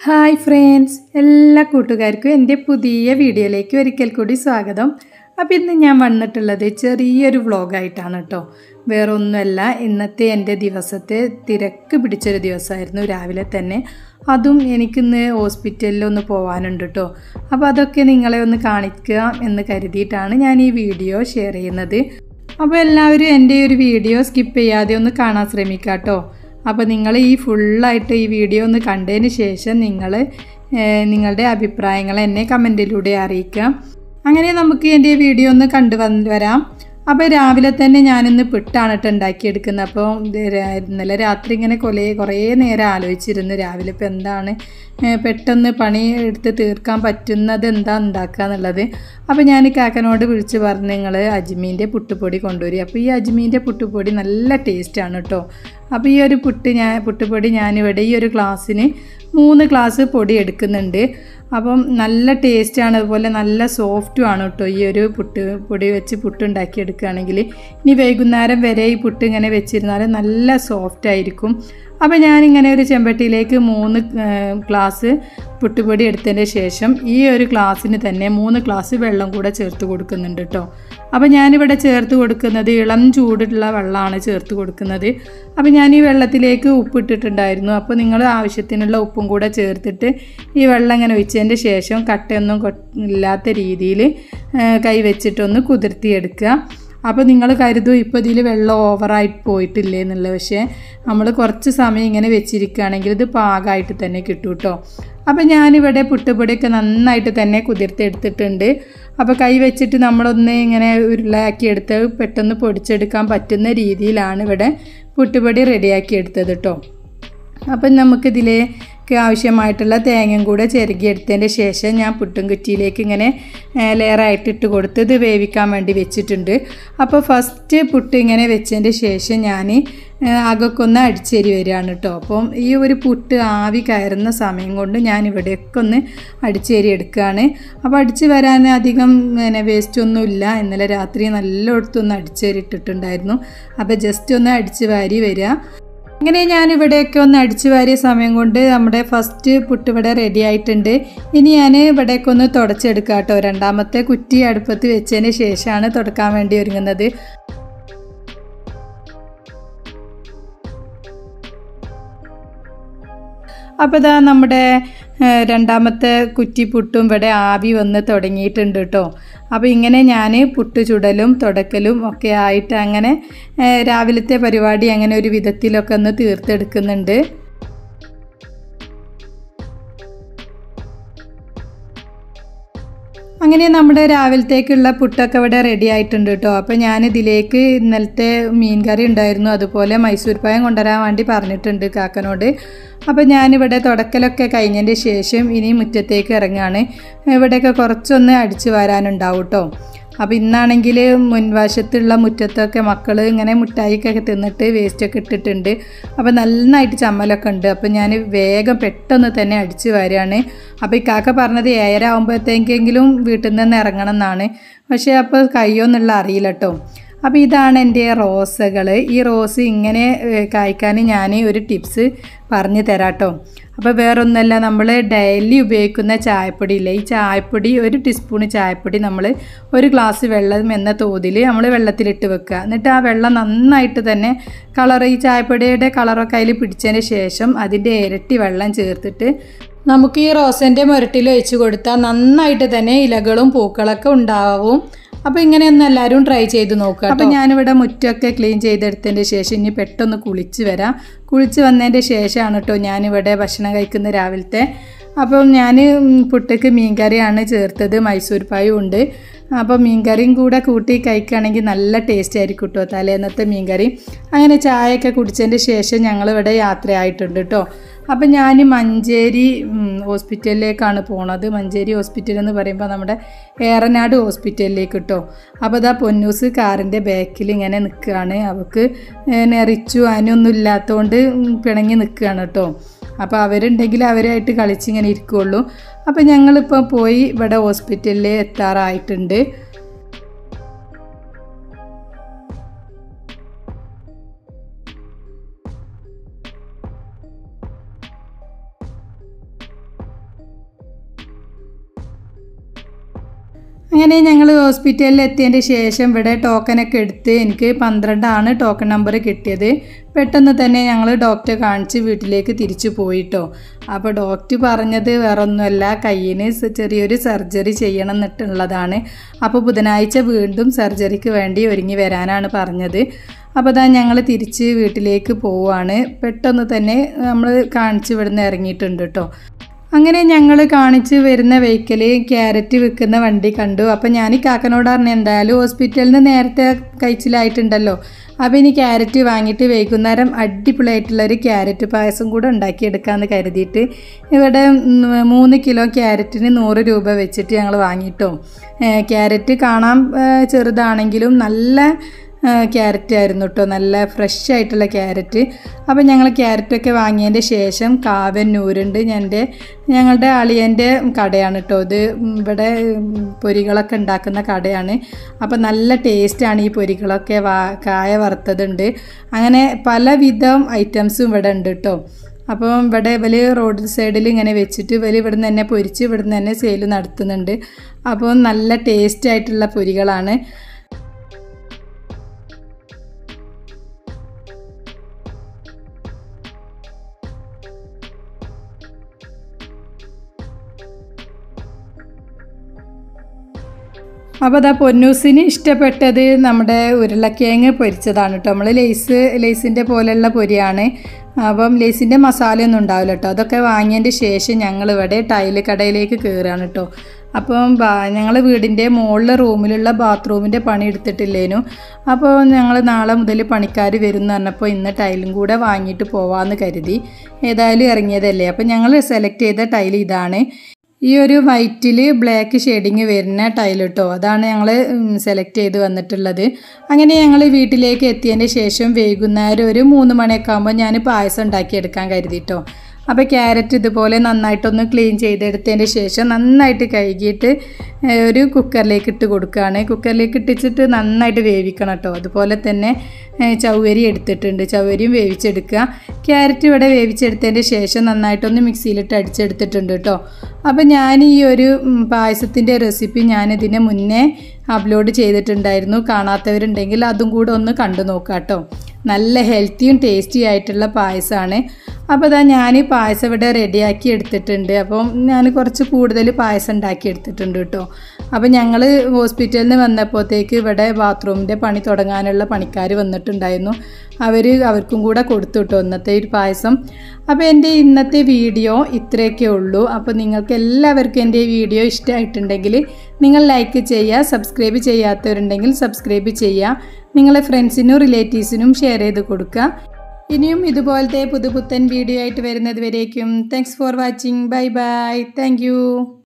hi friends എല്ലാ കൂട്ടുകാർക്കും എൻ്റെ പുതിയ വീഡിയോയിലേക്ക് ഒരിക്കൽ കൂടി സ്വാഗതം അപ്പോൾ ഇന്ന് ഞാൻ വന്നിട്ടുള്ളത് ചെറിയൊരു വ്ളോഗായിട്ടാണ് കേട്ടോ വേറെ ഒന്നുമല്ല ഇന്നത്തെ എൻ്റെ ദിവസത്തെ തിരക്ക് പിടിച്ചൊരു ദിവസമായിരുന്നു രാവിലെ തന്നെ അതും എനിക്കിന്ന് ഹോസ്പിറ്റലിൽ ഒന്ന് പോകാനുണ്ട് കേട്ടോ അപ്പോൾ അതൊക്കെ നിങ്ങളെ ഒന്ന് കാണിക്കുക എന്ന് കരുതിയിട്ടാണ് ഞാൻ ഈ വീഡിയോ ഷെയർ ചെയ്യുന്നത് അപ്പോൾ എല്ലാവരും എൻ്റെ ഈ ഒരു വീഡിയോ സ്കിപ്പ് ചെയ്യാതെ ഒന്ന് കാണാൻ ശ്രമിക്കുക കേട്ടോ അപ്പോൾ നിങ്ങൾ ഈ ഫുള്ളായിട്ട് ഈ വീഡിയോ ഒന്ന് കണ്ടതിന് ശേഷം നിങ്ങൾ നിങ്ങളുടെ അഭിപ്രായങ്ങൾ എന്നെ കമൻറ്റിലൂടെ അറിയിക്കാം അങ്ങനെ നമുക്ക് എൻ്റെ വീഡിയോ ഒന്ന് കണ്ടു വന്ന് വരാം അപ്പോൾ രാവിലെ തന്നെ ഞാനിന്ന് പിട്ടാണ് കേട്ടോ ഉണ്ടാക്കിയെടുക്കുന്നത് അപ്പോൾ ഇത് രാ- ഇന്നലെ രാത്രി ഇങ്ങനെ കൊലേ കുറേ നേരം ആലോചിച്ചിരുന്നു രാവിലെ ഇപ്പോൾ എന്താണ് ഏഹ് പെട്ടെന്ന് പണി എടുത്ത് തീർക്കാൻ പറ്റുന്നത് എന്താ ഉണ്ടാക്കുക എന്നുള്ളത് അപ്പോൾ ഞാൻ കാക്കനോട് വിളിച്ച് പറഞ്ഞു നിങ്ങൾ അജ്മീൻ്റെ പുട്ടുപൊടി കൊണ്ടുവരും അപ്പോൾ ഈ അജ്മീൻ്റെ പുട്ടുപൊടി നല്ല ടേസ്റ്റാണ് കേട്ടോ അപ്പോൾ ഈ ഒരു പുട്ട് ഞാൻ പുട്ടുപൊടി ഞാനിവിടെ ഈ ഒരു ഗ്ലാസ്സിന് മൂന്ന് ഗ്ലാസ് പൊടി എടുക്കുന്നുണ്ട് അപ്പം നല്ല ടേസ്റ്റാണ് അതുപോലെ നല്ല സോഫ്റ്റും ആണ് കേട്ടോ ഈ ഒരു പുട്ട് പൊടി വെച്ച് പുട്ട് ഉണ്ടാക്കിയെടുക്കുകയാണെങ്കിൽ ഇനി വൈകുന്നേരം വരെ ഈ പുട്ട് ഇങ്ങനെ വെച്ചിരുന്നാൽ നല്ല സോഫ്റ്റ് ആയിരിക്കും അപ്പോൾ ഞാനിങ്ങനെ ഒരു ചെമ്പട്ടിയിലേക്ക് മൂന്ന് ഗ്ലാസ് പുട്ടുപൊടി എടുത്തതിന് ശേഷം ഈ ഒരു ഗ്ലാസ്സിന് തന്നെ മൂന്ന് ഗ്ലാസ് വെള്ളം കൂടെ ചേർത്ത് കൊടുക്കുന്നുണ്ട് കേട്ടോ അപ്പോൾ ഞാനിവിടെ ചേർത്ത് കൊടുക്കുന്നത് ഇളം ചൂടുള്ള വെള്ളമാണ് ചേർത്ത് കൊടുക്കുന്നത് അപ്പോൾ ഞാൻ ഈ വെള്ളത്തിലേക്ക് ഉപ്പിട്ടിട്ടുണ്ടായിരുന്നു അപ്പോൾ നിങ്ങൾ ആവശ്യത്തിനുള്ള ഉപ്പും കൂടെ ചേർത്തിട്ട് ഈ വെള്ളം ഇങ്ങനെ ഒഴിച്ചതിൻ്റെ ശേഷം കട്ടയൊന്നും കൊ- ഇല്ലാത്ത രീതിയിൽ കൈ വെച്ചിട്ടൊന്ന് കുതിർത്തിയെടുക്കുക അപ്പോൾ നിങ്ങൾ കരുതും ഇപ്പോൾ ഇതിൽ വെള്ളം ഓവറായിട്ട് പോയിട്ടില്ലേ എന്നുള്ളത് പക്ഷേ നമ്മൾ കുറച്ച് സമയം ഇങ്ങനെ വെച്ചിരിക്കുകയാണെങ്കിൽ ഇത് പാകമായിട്ട് തന്നെ കിട്ടും കേട്ടോ അപ്പോൾ ഞാനിവിടെ പുട്ടുപൊടിയൊക്കെ നന്നായിട്ട് തന്നെ കുതിർത്തെടുത്തിട്ടുണ്ട് അപ്പോൾ കൈ വെച്ചിട്ട് നമ്മളൊന്ന് ഇങ്ങനെ ഉരുളയാക്കി എടുത്ത് പെട്ടെന്ന് പൊടിച്ചെടുക്കാൻ പറ്റുന്ന രീതിയിലാണ് ഇവിടെ പുട്ടുപൊടി റെഡിയാക്കി എടുത്തത് കേട്ടോ അപ്പം നമുക്കിതിലേക്ക് ആവശ്യമായിട്ടുള്ള തേങ്ങയും കൂടെ ചിരകിയെടുത്തതിൻ്റെ ശേഷം ഞാൻ പുട്ടും കുറ്റിയിലേക്ക് ഇങ്ങനെ ഏഹ്, ലെയറായിട്ട് ഇട്ട് കൊടുത്ത് ഇത് വേവിക്കാൻ വേണ്ടി വെച്ചിട്ടുണ്ട് അപ്പോൾ ഫസ്റ്റ് പുട്ട് ഇങ്ങനെ വെച്ചതിൻ്റെ ശേഷം ഞാൻ അകൊക്കെ ഒന്ന് അടിച്ചേരി വരികയാണ് കേട്ടോ അപ്പം ഈ ഒരു പുട്ട് ആവി കയറുന്ന സമയം കൊണ്ട് ഞാൻ ഇവിടെയൊക്കെ ഒന്ന് അടിച്ചേരി എടുക്കുകയാണ് അപ്പോൾ അടിച്ച് വരാൻ അധികം പിന്നെ വേസ്റ്റ് ഒന്നും ഇല്ല ഇന്നലെ രാത്രി നല്ലോടത്തൊന്ന് അടിച്ചേരി ഇട്ടിട്ടുണ്ടായിരുന്നു അപ്പോൾ ജസ്റ്റ് ഒന്ന് അടിച്ച് വാരി വരിക അങ്ങനെ ഞാൻ ഇവിടെയൊക്കെ ഒന്ന് അടിച്ചു വാരിയ സമയം കൊണ്ട് നമ്മുടെ ഫസ്റ്റ് പുട്ട് ഇവിടെ റെഡി ആയിട്ടുണ്ട് ഇനി ഞാൻ ഇവിടെയൊക്കെ ഒന്ന് തുടച്ചെടുക്കാം കേട്ടോ രണ്ടാമത്തെ കുറ്റി അടുപ്പത്ത് വെച്ചതിന് ശേഷമാണ് തുടക്കാൻ വേണ്ടി ഒരുങ്ങുന്നത് അപ്പോൾ ഇതാ നമ്മുടെ ഏഹ്, രണ്ടാമത്തെ കുറ്റി പുട്ടും ഇവിടെ ആവി വന്ന് തുടങ്ങിയിട്ടുണ്ട് കേട്ടോ അപ്പോൾ ഇങ്ങനെ ഞാൻ പുട്ട് ചുടലും തുടക്കലും ഒക്കെ ആയിട്ട് അങ്ങനെ ഏഹ്, രാവിലത്തെ പരിപാടി അങ്ങനെ ഒരു വിധത്തിലൊക്കെ ഒന്ന് തീർത്തെടുക്കുന്നുണ്ട് അങ്ങനെ നമ്മുടെ രാവിലത്തേക്കുള്ള പുട്ടൊക്കെ ഇവിടെ റെഡി ആയിട്ടുണ്ട് കേട്ടോ അപ്പോൾ ഞാൻ ഇതിലേക്ക് ഇന്നലത്തെ മീൻ കറി ഉണ്ടായിരുന്നു അതുപോലെ മൈസൂർ പായം കൊണ്ടുവരാൻ വേണ്ടി പറഞ്ഞിട്ടുണ്ട് കാക്കനോട് അപ്പോൾ ഞാനിവിടെ തുടക്കലൊക്കെ കഴിഞ്ഞതിൻ്റെ ശേഷം ഇനി മുറ്റത്തേക്ക് ഇറങ്ങുകയാണ് ഇവിടെയൊക്കെ കുറച്ചൊന്ന് അടിച്ചു വരാനുണ്ടാവും കേട്ടോ അപ്പോൾ ഇന്നാണെങ്കിൽ മുൻവശത്തുള്ള മുറ്റത്തൊക്കെ മക്കൾ ഇങ്ങനെ മുട്ടായിക്കൊക്കെ തിന്നിട്ട് വേസ്റ്റൊക്കെ ഇട്ടിട്ടുണ്ട് അപ്പോൾ നന്നായിട്ട് ചമ്മലൊക്കെ ഉണ്ട് അപ്പോൾ ഞാൻ വേഗം പെട്ടെന്ന് തന്നെ അടിച്ചു വരികയാണ് അപ്പോൾ ഈ കാക്ക പറഞ്ഞത് ഏഴര ആകുമ്പോഴത്തേക്കെങ്കിലും വീട്ടിൽ നിന്ന് ഇറങ്ങണം എന്നാണ് പക്ഷേ അപ്പോൾ കയ്യൊന്നുള്ള അറിയില്ല കേട്ടോ അപ്പോൾ ഇതാണ് എൻ്റെ റോസകൾ ഈ റോസ് ഇങ്ങനെ ഏഹ്, കായ്ക്കാൻ ഞാൻ ഒരു ടിപ്സ് പറഞ്ഞു തരാം കേട്ടോ അപ്പോൾ വേറൊന്നല്ല നമ്മൾ ഡെയിലി ഉപയോഗിക്കുന്ന ചായപ്പൊടി ഇല്ലേ ഈ ചായപ്പൊടി ഒരു ടീസ്പൂൺ ചായപ്പൊടി നമ്മൾ ഒരു ഗ്ലാസ് വെള്ളം എന്ന തോതിൽ നമ്മൾ വെള്ളത്തിലിട്ട് വെക്കുക എന്നിട്ട് ആ വെള്ളം നന്നായിട്ട് തന്നെ കളർ ഈ ചായപ്പൊടിയുടെ കളറൊക്കെ അതിൽ പിടിച്ചതിന് ശേഷം അതിൻ്റെ ഇരട്ടി വെള്ളം ചേർത്തിട്ട് നമുക്ക് ഈ റോസൻ്റെ മുരട്ടിൽ ഒഴിച്ച് കൊടുത്താൽ നന്നായിട്ട് തന്നെ ഇലകളും പൂക്കളൊക്കെ ഉണ്ടാവും അപ്പോൾ ഇങ്ങനെയൊന്നും എല്ലാവരും ട്രൈ ചെയ്ത് നോക്കുക അപ്പോൾ ഞാനിവിടെ മുറ്റമൊക്കെ ക്ലീൻ ചെയ്തെടുത്തതിൻ്റെ ശേഷം ഇനി പെട്ടെന്ന് കുളിച്ച് വരാം കുളിച്ച് വന്നതിൻ്റെ ശേഷമാണ് കേട്ടോ ഞാനിവിടെ ഭക്ഷണം കഴിക്കുന്ന രാവിലത്തെ അപ്പം ഞാൻ പുട്ടക്ക് മീൻകറിയാണ് ചേർത്തത് മൈസൂർ പായും ഉണ്ട് അപ്പോൾ മീൻകറിയും കൂടെ കൂട്ടി കഴിക്കുകയാണെങ്കിൽ നല്ല ടേസ്റ്റ് ആയിരിക്കും കേട്ടോ തലേന്നത്തെ മീൻകറി അങ്ങനെ ചായയൊക്കെ കുടിച്ചതിൻ്റെ ശേഷം ഞങ്ങളിവിടെ യാത്രയായിട്ടുണ്ട് കേട്ടോ അപ്പം ഞാൻ മഞ്ചേരി ഉം, ഹോസ്പിറ്റലിലേക്കാണ് പോണത് മഞ്ചേരി ഹോസ്പിറ്റൽ എന്ന് പറയുമ്പോൾ നമ്മുടെ ഏറനാട് ഹോസ്പിറ്റലിലേക്ക് കേട്ടോ അപ്പോൾ അതാ പൊന്നൂസ് കാറിൻ്റെ ബാക്കിൽ ഇങ്ങനെ നിൽക്കുകയാണ് അവൾക്ക് ഏഹ്, റിച്ചു അതിനൊന്നും ഇല്ലാത്തതുകൊണ്ട് ഉം, പിണങ്ങി നിൽക്കുകയാണ് കേട്ടോ അപ്പോൾ അവരുണ്ടെങ്കിൽ അവരായിട്ട് കളിച്ചിങ്ങനെ ഇരിക്കുകയുള്ളൂ അപ്പോൾ ഞങ്ങളിപ്പോൾ പോയി ഇവിടെ ഹോസ്പിറ്റലിൽ എത്താറായിട്ടുണ്ട് അങ്ങനെ ഞങ്ങൾ ഹോസ്പിറ്റലിൽ എത്തിയതിൻ്റെ ശേഷം ഇവിടെ ടോക്കനൊക്കെ എടുത്ത് എനിക്ക് പന്ത്രണ്ടാണ് ടോക്കൺ നമ്പർ കിട്ടിയത് പെട്ടെന്ന് തന്നെ ഞങ്ങൾ ഡോക്ടറെ കാണിച്ച് വീട്ടിലേക്ക് തിരിച്ചു പോയിട്ടോ അപ്പോൾ ഡോക്ടർ പറഞ്ഞത് വേറൊന്നുമല്ല കയ്യിന് സ- ചെറിയൊരു സർജറി ചെയ്യണം എന്നിട്ടുള്ളതാണ് അപ്പോൾ ബുധനാഴ്ച വീണ്ടും സർജറിക്ക് വേണ്ടി ഒരുങ്ങി വരാനാണ് പറഞ്ഞത് അപ്പോൾ ഇതാ ഞങ്ങൾ തിരിച്ച് വീട്ടിലേക്ക് പോവുകയാണ് പെട്ടെന്ന് തന്നെ നമ്മൾ കാണിച്ച് ഇവിടുന്ന് ഇറങ്ങിയിട്ടുണ്ട് കേട്ടോ അങ്ങനെ ഞങ്ങൾ കാണിച്ച് വരുന്ന വെഹിക്കൽ ക്യാരറ്റ് വിൽക്കുന്ന വണ്ടി കണ്ടു അപ്പം ഞാൻ ഈ കാക്കനോട് പറഞ്ഞു എന്തായാലും ഹോസ്പിറ്റലിൽ നിന്ന് നേരത്തെ കഴിച്ചിലായിട്ടുണ്ടല്ലോ അപ്പോൾ ഇനി ക്യാരറ്റ് വാങ്ങിയിട്ട് വൈകുന്നേരം അടിപൊളിയായിട്ടുള്ളൊരു ക്യാരറ്റ് പായസം കൂടെ ഉണ്ടാക്കിയെടുക്കാമെന്ന് കരുതിയിട്ട് ഇവിടെ ഉം, മൂന്ന് കിലോ ക്യാരറ്റിന് നൂറ് രൂപ വെച്ചിട്ട് ഞങ്ങൾ വാങ്ങിയിട്ടോ ഏഹ്, ക്യാരറ്റ് കാണാൻ ഏഹ്, ചെറുതാണെങ്കിലും നല്ല ക്യാരറ്റ് ആയിരുന്നു കേട്ടോ നല്ല ഫ്രഷ് ആയിട്ടുള്ള ക്യാരറ്റ് അപ്പോൾ ഞങ്ങൾ ക്യാരറ്റൊക്കെ വാങ്ങിയതിൻ്റെ ശേഷം കാവന്നൂരുണ്ട് എൻ്റെ ഞങ്ങളുടെ അളിയൻ്റെ കടയാണ് കേട്ടോ ഇത് ഉം, ഇവിടെ ഉം, പൊരികളൊക്കെ ഉണ്ടാക്കുന്ന കടയാണ് അപ്പോൾ നല്ല ടേസ്റ്റാണ് ഈ പൊരികളൊക്കെ വാ കായ വറുത്തതുണ്ട് അങ്ങനെ പലവിധം ഐറ്റംസും ഇവിടെ ഉണ്ട് കേട്ടോ അപ്പം ഇവിടെ ഇവര് റോഡ് സൈഡിൽ ഇങ്ങനെ വെച്ചിട്ട് ഇവര് ഇവിടെ നിന്ന് തന്നെ പൊരിച്ച് ഇവിടെ നിന്ന് തന്നെ സെയിൽ നടത്തുന്നുണ്ട് അപ്പോൾ നല്ല ടേസ്റ്റ് ആയിട്ടുള്ള പൊരികളാണ് അപ്പോൾ അതാ പൊന്നൂസിന് ഇഷ്ടപ്പെട്ടത് നമ്മുടെ ഉരുളക്കിഴങ്ങ് പൊരിച്ചതാണ് കേട്ടോ നമ്മൾ ലേസ് ലേസിൻ്റെ പോലെയുള്ള പൊരിയാണ് അപ്പം ലേസിൻ്റെ മസാലയൊന്നും ഉണ്ടാവില്ല കേട്ടോ അതൊക്കെ വാങ്ങിയതിൻ്റെ ശേഷം ഞങ്ങൾ ഇവിടെ ടൈല് കടയിലേക്ക് കയറുകയാണ് കേട്ടോ അപ്പം ഞങ്ങൾ വീടിൻ്റെ മുകളിലെ റൂമിലുള്ള ബാത്റൂമിൻ്റെ പണി എടുത്തിട്ടില്ലേനു അപ്പോൾ ഞങ്ങൾ നാളെ മുതൽ പണിക്കാർ വരും എന്ന് പറഞ്ഞപ്പോൾ ഇന്ന് ടൈലും കൂടെ വാങ്ങിയിട്ട് പോവാമെന്ന് കരുതി ഏതായാലും ഇറങ്ങിയതല്ലേ അപ്പോൾ ഞങ്ങൾ സെലക്ട് ചെയ്ത ടൈൽ ഇതാണ് ഈ ഒരു വൈറ്റിൽ ബ്ലാക്ക് ഷെയ്ഡിങ് വരുന്ന ടൈൽ കേട്ടോ അതാണ് ഞങ്ങൾ സെലക്ട് ചെയ്ത് വന്നിട്ടുള്ളത് അങ്ങനെ ഞങ്ങൾ വീട്ടിലേക്ക് എത്തിയതിന് ശേഷം വൈകുന്നേരം ഒരു മൂന്ന് മണിയൊക്കെ ആകുമ്പോൾ ഞാൻ പായസം ഉണ്ടാക്കിയെടുക്കാൻ കരുതിട്ടോ അപ്പോൾ ക്യാരറ്റ് ഇതുപോലെ നന്നായിട്ടൊന്ന് ക്ലീൻ ചെയ്തെടുത്തതിന് ശേഷം നന്നായിട്ട് കഴുകിയിട്ട് ഏഹ്, ഒരു കുക്കറിലേക്ക് ഇട്ട് കൊടുക്കുകയാണ് കുക്കറിലേക്ക് ഇട്ടിച്ചിട്ട് നന്നായിട്ട് വേവിക്കണം കേട്ടോ അതുപോലെ തന്നെ ഏഹ്, ചവ്വരി എടുത്തിട്ടുണ്ട് ചവ്വരിയും വേവിച്ചെടുക്കുക ക്യാരറ്റ് ഇവിടെ വേവിച്ചെടുത്തതിൻ്റെ ശേഷം നന്നായിട്ടൊന്ന് മിക്സിയിലിട്ട് അടിച്ചെടുത്തിട്ടുണ്ട് കേട്ടോ അപ്പോൾ ഞാൻ ഈ ഒരു ഉം, പായസത്തിൻ്റെ റെസിപ്പി ഞാനിതിന് മുന്നേ അപ്ലോഡ് ചെയ്തിട്ടുണ്ടായിരുന്നു കാണാത്തവരുണ്ടെങ്കിൽ അതും കൂടെ ഒന്ന് കണ്ടു നോക്കാം കേട്ടോ നല്ല ഹെൽത്തിയും ടേസ്റ്റി ആയിട്ടുള്ള പായസമാണ് അപ്പോൾ ഇതാ ഞാൻ ഈ പായസം ഇവിടെ റെഡിയാക്കി എടുത്തിട്ടുണ്ട് അപ്പം ഞാൻ കുറച്ച് കൂടുതൽ പായസം ഉണ്ടാക്കി എടുത്തിട്ടുണ്ട് കേട്ടോ അപ്പോൾ ഞങ്ങൾ ഹോസ്പിറ്റലിൽ നിന്ന് വന്നപ്പോഴത്തേക്ക് ഇവിടെ ബാത്റൂമിൻ്റെ പണി തുടങ്ങാനുള്ള പണിക്കാർ വന്നിട്ടുണ്ടായിരുന്നു അവർ അവർക്കും കൂടെ കൊടുത്തു കേട്ടോ ഇന്നത്തെ ഒരു പായസം അപ്പോൾ എൻ്റെ ഇന്നത്തെ വീഡിയോ ഇത്രയൊക്കെ ഉള്ളൂ അപ്പോൾ നിങ്ങൾക്ക് എല്ലാവർക്കും എൻ്റെ ഈ വീഡിയോ ഇഷ്ടമായിട്ടുണ്ടെങ്കിൽ നിങ്ങൾ ലൈക്ക് ചെയ്യുക സബ്സ്ക്രൈബ് ചെയ്യാത്തവരുണ്ടെങ്കിൽ സബ്സ്ക്രൈബ് ചെയ്യുക നിങ്ങളെ ഫ്രണ്ട്സിനും റിലേറ്റീവ്സിനും ഷെയർ ചെയ്ത് കൊടുക്കുക ഇനിയും ഇതുപോലത്തെ പുതുപുത്തൻ വീഡിയോ ആയിട്ട് വരുന്നത് വരേക്കും thanks for watching bye bye thank